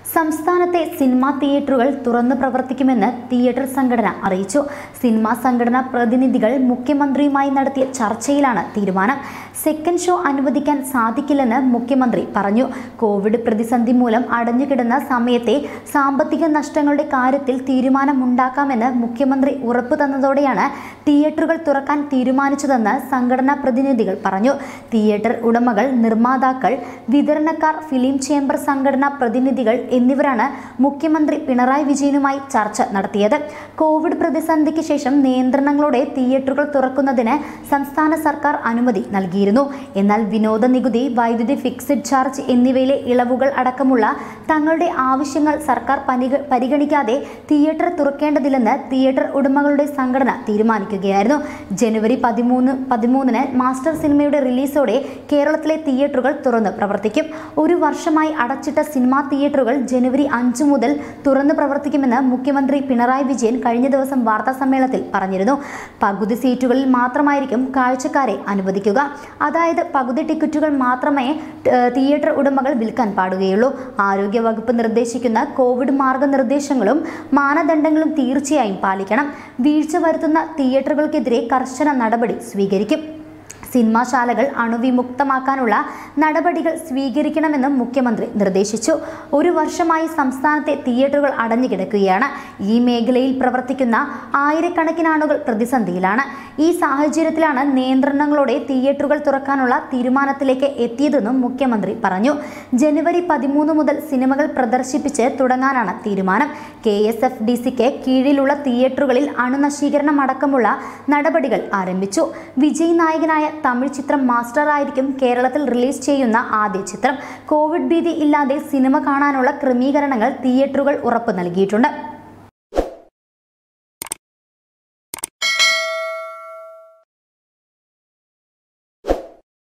സംസ്ഥാനത്തെ സിനിമാ തിയേറ്ററുകൾ തുറന്നു പ്രവർത്തിക്കുമെന്ന് തിയേറ്റർ സംഘടന അറിയിച്ചു സിനിമാ സംഘടനാ പ്രതിനിധികൾ മുഖ്യമന്ത്രിയുമായി നടത്തിയ ചർച്ചയിലാണ് തീരുമാനം സെക്കൻഡ് ഷോ അനുവദിക്കാൻ സാധിക്കില്ലെന്ന് മുഖ്യമന്ത്രി പറഞ്ഞു കോവിഡ് പ്രതിസന്ധി മൂലം അടഞ്ഞുകിടന്ന സമയത്തെ സാമ്പത്തിക നഷ്ടങ്ങളുടെ കാര്യത്തിൽ തീരുമാനമുണ്ടാക്കാമെന്ന് മുഖ്യമന്ത്രി ഉറപ്പു തന്നതോടെയാണ് തിയേറ്ററുകൾ തുറക്കാൻ തീരുമാനിച്ചതെന്ന് സംഘടനാ പ്രതിനിധികൾ പറഞ്ഞു തിയേറ്റർ ഉടമകൾ നിർമ്മാതാക്കൾ വിതരണക്കാർ ഫിലിം ചേംബർ സംഘടനാ പ്രതിനിധികൾ എന്നിവരാണ് മുഖ്യമന്ത്രി പിണറായി വിജയനുമായി ചർച്ച നടത്തിയത് കോവിഡ് പ്രതിസന്ധിക്ക് ശേഷം നിയന്ത്രണങ്ങളോടെ തിയേറ്ററുകൾ തുറക്കുന്നതിന് സംസ്ഥാന സർക്കാർ അനുമതി നൽകിയിരുന്നു എന്നാൽ വിനോദ നികുതി വൈദ്യുതി ഫിക്സഡ് ചാർജ് എന്നിവയിലെ ഇളവുകൾ അടക്കമുള്ള തങ്ങളുടെ ആവശ്യങ്ങൾ സർക്കാർ പരിഗ- പരിഗണിക്കാതെ തിയേറ്റർ തുറക്കേണ്ടതില്ലെന്ന് തിയേറ്റർ ഉടമകളുടെ സംഘടന തീരുമാനിക്കുകയായിരുന്നു ജനുവരി പതിമൂന്ന് പതിമൂന്നിന് മാസ്റ്റർ സിനിമയുടെ റിലീസോടെ കേരളത്തിലെ തിയേറ്ററുകൾ തുറന്ന് പ്രവർത്തിക്കും ഒരു വർഷമായി അടച്ചിട്ട സിനിമാ തിയേറ്ററുകൾ ജനുവരി അഞ്ച് മുതൽ തുറന്ന് പ്രവർത്തിക്കുമെന്ന് മുഖ്യമന്ത്രി പിണറായി വിജയൻ കഴിഞ്ഞ ദിവസം വാർത്താ സമ്മേളനത്തിൽ പറഞ്ഞിരുന്നു പകുതി സീറ്റുകളിൽ മാത്രമായിരിക്കും കാഴ്ചക്കാരെ അനുവദിക്കുക അതായത് പകുതി ടിക്കറ്റുകൾ മാത്രമേ ഏഹ്, തിയേറ്റർ ഉടമകൾ വിൽക്കാൻ പാടുകയുള്ളൂ ആരോഗ്യ വകുപ്പ് നിർദ്ദേശിക്കുന്ന കോവിഡ് മാർഗനിർദ്ദേശങ്ങളും മാനദണ്ഡങ്ങളും തീർച്ചയായും പാലിക്കണം വീഴ്ച വരുത്തുന്ന തിയേറ്ററുകൾക്കെതിരെ കർശന നടപടി സ്വീകരിക്കും സിനിമാശാലകൾ അണുവിമുക്തമാക്കാനുള്ള നടപടികൾ സ്വീകരിക്കണമെന്നും മുഖ്യമന്ത്രി നിർദ്ദേശിച്ചു ഒരു വർഷമായി സംസ്ഥാനത്തെ തിയേറ്ററുകൾ അടഞ്ഞുകിടക്കുകയാണ് ഈ മേഖലയിൽ പ്രവർത്തിക്കുന്ന ആയിരക്കണക്കിന് ആളുകൾ പ്രതിസന്ധിയിലാണ് ഈ സാഹചര്യത്തിലാണ് നിയന്ത്രണങ്ങളോടെ തിയേറ്ററുകൾ തുറക്കാനുള്ള തീരുമാനത്തിലേക്ക് എത്തിയതെന്നും മുഖ്യമന്ത്രി പറഞ്ഞു ജനുവരി പതിമൂന്ന് മുതൽ സിനിമകൾ പ്രദർശിപ്പിച്ച് തുടങ്ങാനാണ് തീരുമാനം കെ എസ് എഫ് ഡി സിക്ക് കീഴിലുള്ള തിയേറ്ററുകളിൽ അണുനശീകരണം അടക്കമുള്ള നടപടികൾ ആരംഭിച്ചു വിജയ് നായകനായ തമിഴ് ചിത്രം മാസ്റ്റർ ആയിരിക്കും കേരളത്തിൽ റിലീസ് ചെയ്യുന്ന ആദ്യ ചിത്രം കോവിഡ് ഭീതി ഇല്ലാതെ സിനിമ കാണാനുള്ള ക്രമീകരണങ്ങൾ തിയേറ്ററുകൾ ഉറപ്പു നൽകിയിട്ടുണ്ട്